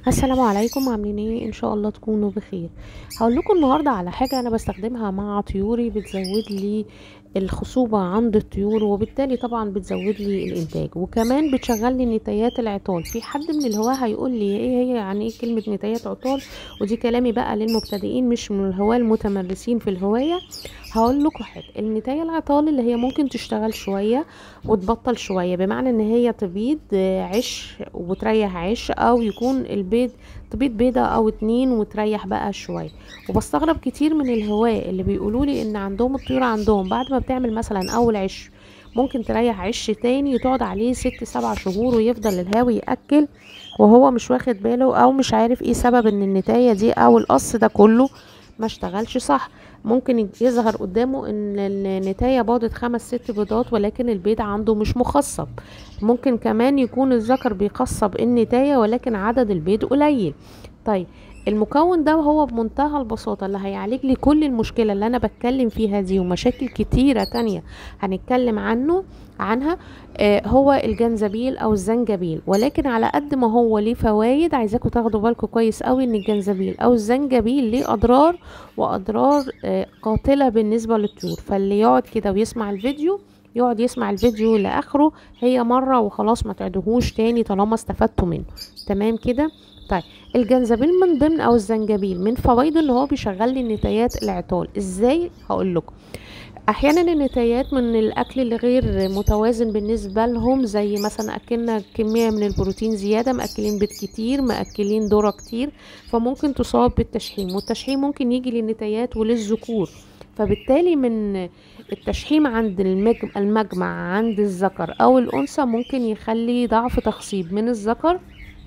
السلام عليكم عاملين ايه ان شاء الله تكونوا بخير هقول لكم النهارده على حاجه انا بستخدمها مع طيوري بتزود لي الخصوبه عند الطيور وبالتالي طبعا بتزود لي الانتاج وكمان بتشغل لي نتايات العطال في حد من الهواه هيقول لي ايه هي يعني ايه كلمه نتايات عطال ودي كلامي بقى للمبتدئين مش من الهواه المتمرسين في الهوايه هقول لكم حاجه النتايه العطال اللي هي ممكن تشتغل شويه وتبطل شويه بمعنى ان هي تبيض عش وتريح عش او يكون البيض تبيض بيضة او اتنين وتريح بقى شوية وبستغرب كتير من الهواة اللي بيقولوا لي ان عندهم الطيور عندهم بعد ما بتعمل مثلا اول عش ممكن تريح عش تاني تقعد عليه ست سبع شهور ويفضل الهاوي يأكل وهو مش واخد باله او مش عارف ايه سبب ان النتاية دي او القص ده كله ما اشتغلش صح ممكن يظهر قدامه ان النتايه باضت خمس ست بيضات ولكن البيض عنده مش مخصب ممكن كمان يكون الذكر بيخصب النتايه ولكن عدد البيض قليل طيب المكون ده هو بمنتهى البساطة اللي هيعالج لي كل المشكلة اللي أنا بتكلم فيها دي ومشاكل كتيرة تانية هنتكلم عنه عنها آه هو الجنزبيل أو الزنجبيل ولكن على قد ما هو ليه فوايد عايزاكم تاخدوا بالكم كويس قوي إن الجنزبيل أو الزنجبيل ليه أضرار وأضرار آه قاتلة بالنسبة للطيور فاللي يقعد كده ويسمع الفيديو يقعد يسمع الفيديو لاخره هي مره وخلاص ما تعدهوش تاني طالما استفدتوا منه تمام كده طيب الجنزبيل من ضمن او الزنجبيل من فوائده ان هو بيشغل لي نتايات العطال ازاي هقول لكم احيانا النتايات من الاكل اللي غير متوازن بالنسبه لهم زي مثلا اكلنا كميه من البروتين زياده ماكلين بيض كتير ماكلين ذره كتير فممكن تصاب بالتشحيم والتشحيم ممكن يجي للنتايات وللذكور فبالتالي من التشحيم عند المجمع عند الذكر او الانثى ممكن يخلي ضعف تخصيب من الذكر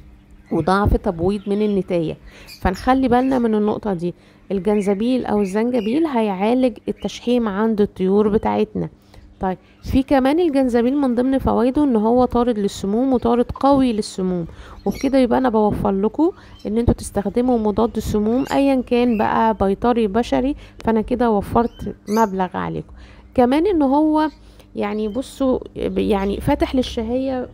وضعف تبويض من النتايه فنخلي بالنا من النقطه دي الجنزبيل او الزنجبيل هيعالج التشحيم عند الطيور بتاعتنا طيب في كمان الجنزبيل من ضمن فوائده ان هو طارد للسموم وطارد قوي للسموم وبكده يبقى انا بوفر لكم ان انتوا تستخدموا مضاد سموم ايا كان بقى بيطري بشري فانا كده وفرت مبلغ عليكم كمان ان هو يعني بصوا يعني فاتح للشهية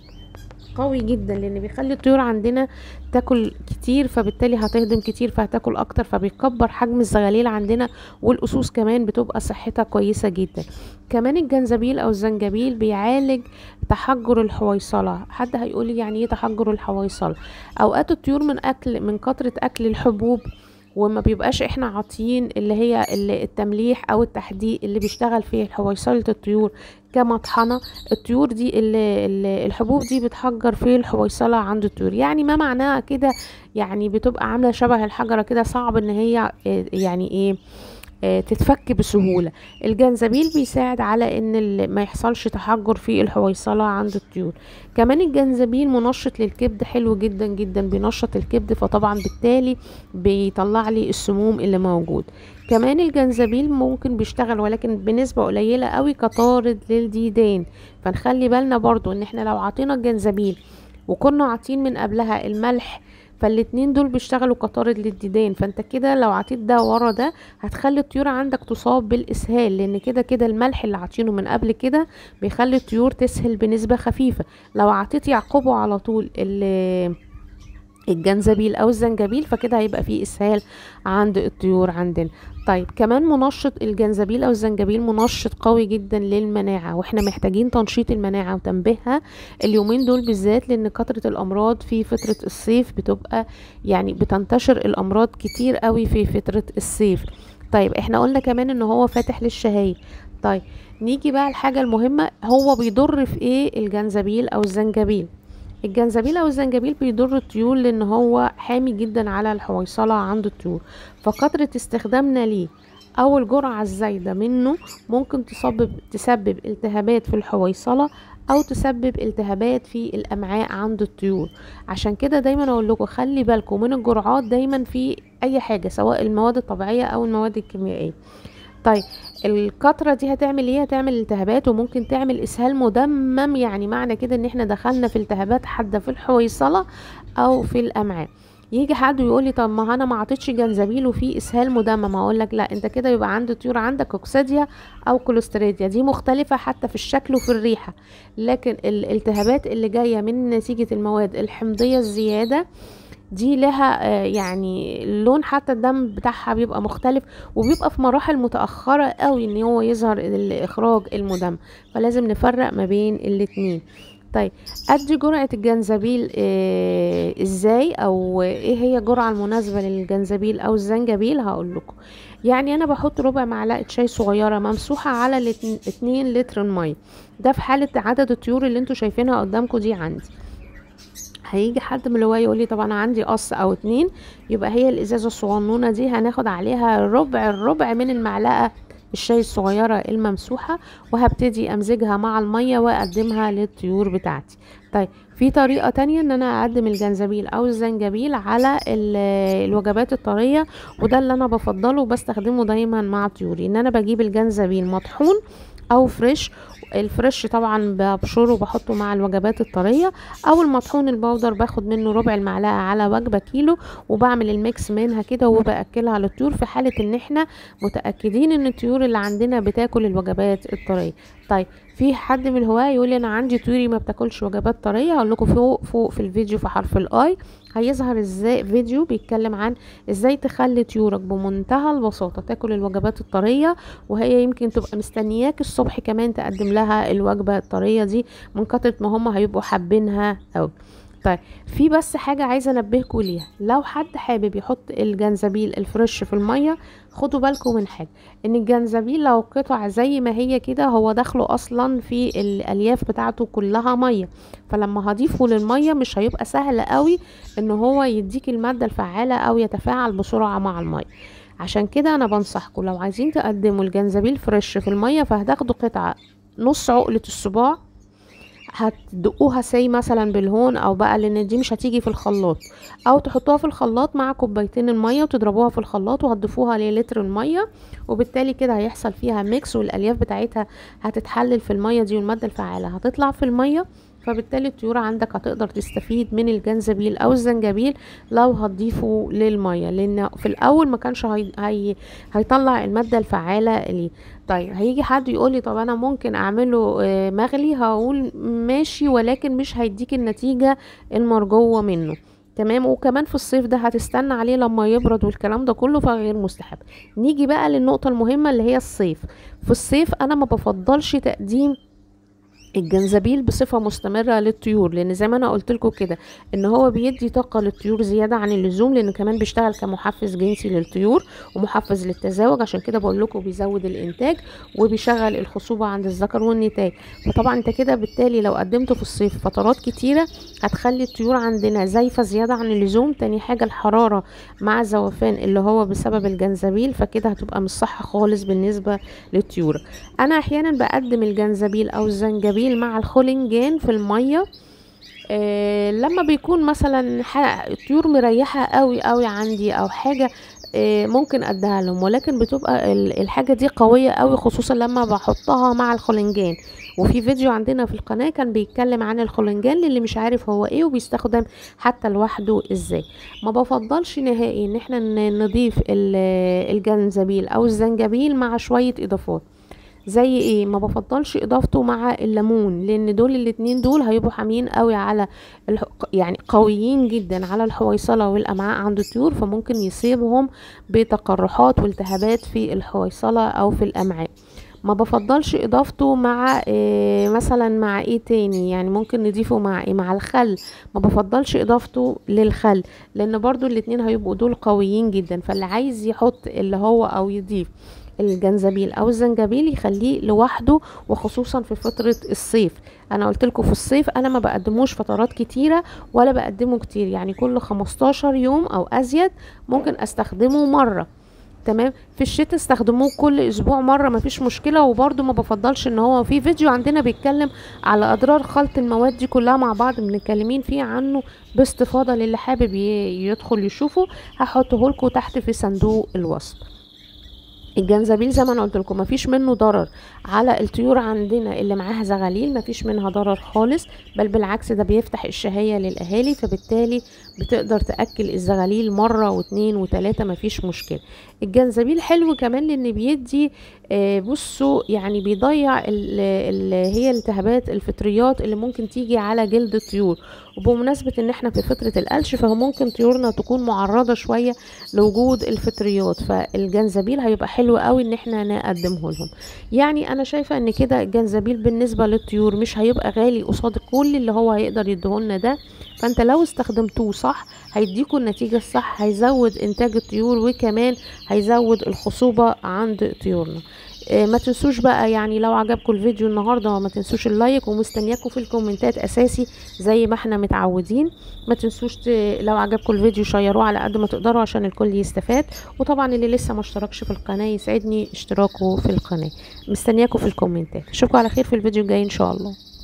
قوي جدا لان بيخلي الطيور عندنا تاكل كتير فبالتالي هتهضم كتير فهتاكل اكتر فبيكبر حجم الزغاليل عندنا والاسوس كمان بتبقى صحتها كويسه جدا كمان الجنزبيل او الزنجبيل بيعالج تحجر الحويصله حد هيقول لي يعني ايه تحجر الحويصله اوقات الطيور من اكل من كتره اكل الحبوب وما بيبقاش احنا عاطيين اللي هي اللي التمليح او التحديق اللي بيشتغل فيه حويصله الطيور كمطحنه الطيور دي اللي اللي الحبوب دي بتحجر في الحويصله عند الطيور يعني ما معناها كده يعني بتبقى عامله شبه الحجره كده صعب ان هي يعني ايه تتفك بسهوله الجنزبيل بيساعد على ان ما يحصلش تحجر في الحويصله عند الطيور كمان الجنزبيل منشط للكبد حلو جدا جدا بينشط الكبد فطبعا بالتالي بيطلع لي السموم اللي موجود كمان الجنزبيل ممكن بيشتغل ولكن بنسبة قليلة قوي كطارد للديدان فنخلي بالنا برضو ان احنا لو عطينا الجنزبيل وكنا عاطين من قبلها الملح فالاتنين دول بيشتغلوا كطارد للديدان فانت كده لو عطيت ده ورا ده هتخلي الطيور عندك تصاب بالاسهال لان كده كده الملح اللي عاطينه من قبل كده بيخلي الطيور تسهل بنسبة خفيفة لو عطيت يعقبه على طول الجنزبيل او الزنجبيل فكده هيبقى فيه اسهال عند الطيور عندنا طيب كمان منشط الجنزبيل او الزنجبيل منشط قوي جدا للمناعه واحنا محتاجين تنشيط المناعه وتنبيهها اليومين دول بالذات لان كثره الامراض في فتره الصيف بتبقى يعني بتنتشر الامراض كتير قوي في فتره الصيف طيب احنا قلنا كمان ان هو فاتح للشهيه طيب نيجي بقى الحاجه المهمه هو بيضر في ايه الجنزبيل او الزنجبيل الجنزبيل او الزنجبيل بيضر الطيور لان هو حامي جدا على الحويصله عند الطيور فكثره استخدامنا ليه او الجرعه الزايده منه ممكن تسبب تسبب التهابات في الحويصله او تسبب التهابات في الامعاء عند الطيور عشان كده دايما اقول لكم خلي بالكم من الجرعات دايما في اي حاجه سواء المواد الطبيعيه او المواد الكيميائيه طيب الكترة دي هتعمل ايه هتعمل التهابات وممكن تعمل اسهال مدمم يعني معنى كده ان احنا دخلنا في التهابات حادة في الحويصلة او في الامعاء يجي حد ويقول لي طب ما انا ما عطيتش جنزبيل وفي اسهال مدمم اقول لك لا انت كده يبقى عند طيور عندك كوكسيديا او كوليستريديا دي مختلفه حتى في الشكل وفي الريحه لكن الالتهابات اللي جايه من نتيجه المواد الحمضيه الزياده دي لها آه، يعني اللون حتى الدم بتاعها بيبقى مختلف وبيبقى في مراحل متأخرة قوي ان هو يظهر الاخراج المدم فلازم نفرق ما بين الاتنين طيب ادي جرعة الجنزبيل إيه ازاي او ايه هي الجرعة المناسبة للجنزبيل او الزنجبيل هقول لكم يعني انا بحط ربع معلقة شاي صغيرة ممسوحة على الاتن- اتنين لتر مية ده في حالة عدد الطيور اللي انتوا شايفينها قدامكم دي عندي هيجي حد من الهواة يقول لي طب انا عندي قص او اتنين يبقى هي الازازه الصغنونه دي هناخد عليها ربع الربع من المعلقه الشاي الصغيره الممسوحه وهبتدي امزجها مع الميه واقدمها للطيور بتاعتي طيب في طريقه تانية ان انا اقدم الجنزبيل او الزنجبيل على ال- الوجبات الطريه وده اللي انا بفضله وبستخدمه دايما مع طيوري ان انا بجيب الجنزبيل مطحون او فريش الفريش طبعا ببشره وبحطه مع الوجبات الطريه او المطحون البودر باخد منه ربع المعلقه على وجبه كيلو وبعمل الميكس منها كده وباكلها للطيور في حاله ان احنا متاكدين ان الطيور اللي عندنا بتاكل الوجبات الطريه طيب في حد من الهواة يقول لي انا عندي طيوري ما بتاكلش وجبات طريه هقول لكم فوق فوق في الفيديو في حرف الاي هيظهر ازاي فيديو بيتكلم عن ازاي تخلي طيورك بمنتهى البساطه تاكل الوجبات الطريه وهي يمكن تبقى مستنياك الصبح كمان تقدم لها الوجبه الطريه دي من كتره ما هم هيبقوا حابينها قوي طيب في بس حاجة عايزة انبهكوا ليها لو حد حابب يحط الجنزبيل الفريش في المية خدوا بالكم من حاجة ان الجنزبيل لو قطع زي ما هي كده هو داخله اصلا في الالياف بتاعته كلها مية فلما هضيفه للمية مش هيبقى سهل قوي ان هو يديك المادة الفعالة او يتفاعل بسرعة مع المية عشان كده انا بنصحكم لو عايزين تقدموا الجنزبيل فريش في المية فهتاخدوا قطعة نص عقلة الصباع هتدقوها سي مثلا بالهون او بقى لان دي مش هتيجي في الخلاط او تحطوها في الخلاط مع كوبايتين الميه وتضربوها في الخلاط وهتضيفوها للتر الميه وبالتالي كده هيحصل فيها ميكس والالياف بتاعتها هتتحلل في الميه دي والماده الفعاله هتطلع في الميه فبالتالي الطيور عندك هتقدر تستفيد من الجنزبيل او الزنجبيل لو هتضيفه للميه لان في الاول ما كانش هي... هي... هيطلع الماده الفعاله ليه طيب هيجي حد يقول لي طب انا ممكن اعمله آه، مغلي هقول ماشي ولكن مش هيديك النتيجه المرجوه منه تمام وكمان في الصيف ده هتستنى عليه لما يبرد والكلام ده كله فغير مستحب نيجي بقى للنقطه المهمه اللي هي الصيف في الصيف انا ما بفضلش تقديم الجنزبيل بصفة مستمرة للطيور لان زي ما انا قلت لكم كده ان هو بيدي طاقة للطيور زيادة عن اللزوم لانه كمان بيشتغل كمحفز جنسي للطيور ومحفز للتزاوج عشان كده بقول لكم بيزود الانتاج وبيشغل الخصوبة عند الذكر والنتاج فطبعا انت كده بالتالي لو قدمته في الصيف فترات كتيرة هتخلي الطيور عندنا زايفة زيادة عن اللزوم تاني حاجة الحرارة مع الزوفان اللي هو بسبب الجنزبيل فكده هتبقى مش صح خالص بالنسبة للطيور انا احيانا بقدم الجنزبيل او الزنجبيل مع الخولنجان في الميه آه لما بيكون مثلا ح- طيور مريحه قوي قوي عندي او حاجه آه ممكن اديها لهم ولكن بتبقى ال- الحاجه دي قويه قوي خصوصا لما بحطها مع الخولنجان وفي فيديو عندنا في القناه كان بيتكلم عن الخولنجان للي مش عارف هو ايه وبيستخدم حتى لوحده ازاي ما بفضلش نهائي ان احنا ن- نضيف ال- الجنزبيل او الزنجبيل مع شويه اضافات زي ايه ما بفضلش اضافته مع الليمون لان دول الاتنين دول هيبقوا حاميين قوي على الح... يعني قويين جدا على الحويصله والامعاء عند الطيور فممكن يصيبهم بتقرحات والتهابات في الحويصله او في الامعاء ما بفضلش اضافته مع إيه مثلا مع ايه تاني يعني ممكن نضيفه مع ايه مع الخل ما بفضلش اضافته للخل لان برضو الاتنين هيبقوا دول قويين جدا فاللي عايز يحط اللي هو او يضيف الجنزبيل او الزنجبيل يخليه لوحده وخصوصا في فترة الصيف انا قلت لكم في الصيف انا ما بقدموش فترات كتيرة ولا بقدمه كتير يعني كل 15 يوم او ازيد ممكن استخدمه مرة تمام في الشتاء استخدموه كل اسبوع مره مفيش مشكله وبرده ما بفضلش ان هو في فيديو عندنا بيتكلم على اضرار خلط المواد دي كلها مع بعض بنتكلمين فيه عنه باستفاضه للي حابب ي- يدخل يشوفه هحطه لكم تحت في صندوق الوصف الجنزبيل زي ما انا قلت لكم مفيش منه ضرر على الطيور عندنا اللي معاها زغاليل مفيش منها ضرر خالص بل بالعكس ده بيفتح الشهية للاهالي فبالتالي بتقدر تاكل الزغاليل مرة واتنين وتلاتة مفيش مشكلة الجنزبيل حلو كمان لان بيدي آه، بصوا يعني بيضيع اللي هي التهابات الفطريات اللي ممكن تيجي على جلد الطيور وبمناسبة ان احنا في فترة القلش فهو ممكن طيورنا تكون معرضة شوية لوجود الفطريات فالجنزبيل هيبقى حلو قوي ان احنا نقدمه لهم يعني انا شايفة ان كده الجنزبيل بالنسبة للطيور مش هيبقى غالي قصاد كل اللي هو هيقدر يديهولنا ده فانت لو استخدمتوه صح هيديكوا النتيجة الصح هيزود انتاج الطيور وكمان هيزود الخصوبة عند طيورنا آه، ما تنسوش بقى يعني لو عجبكم الفيديو النهارده ما تنسوش اللايك ومستنياكم في الكومنتات اساسي زي ما احنا متعودين ما تنسوش ت... لو عجبكم الفيديو شيروه على قد ما تقدروا عشان الكل يستفاد وطبعا اللي لسه ما اشتركش في القناه يسعدني اشتراكه في القناه مستنياكم في الكومنتات اشوفكم على خير في الفيديو الجاي ان شاء الله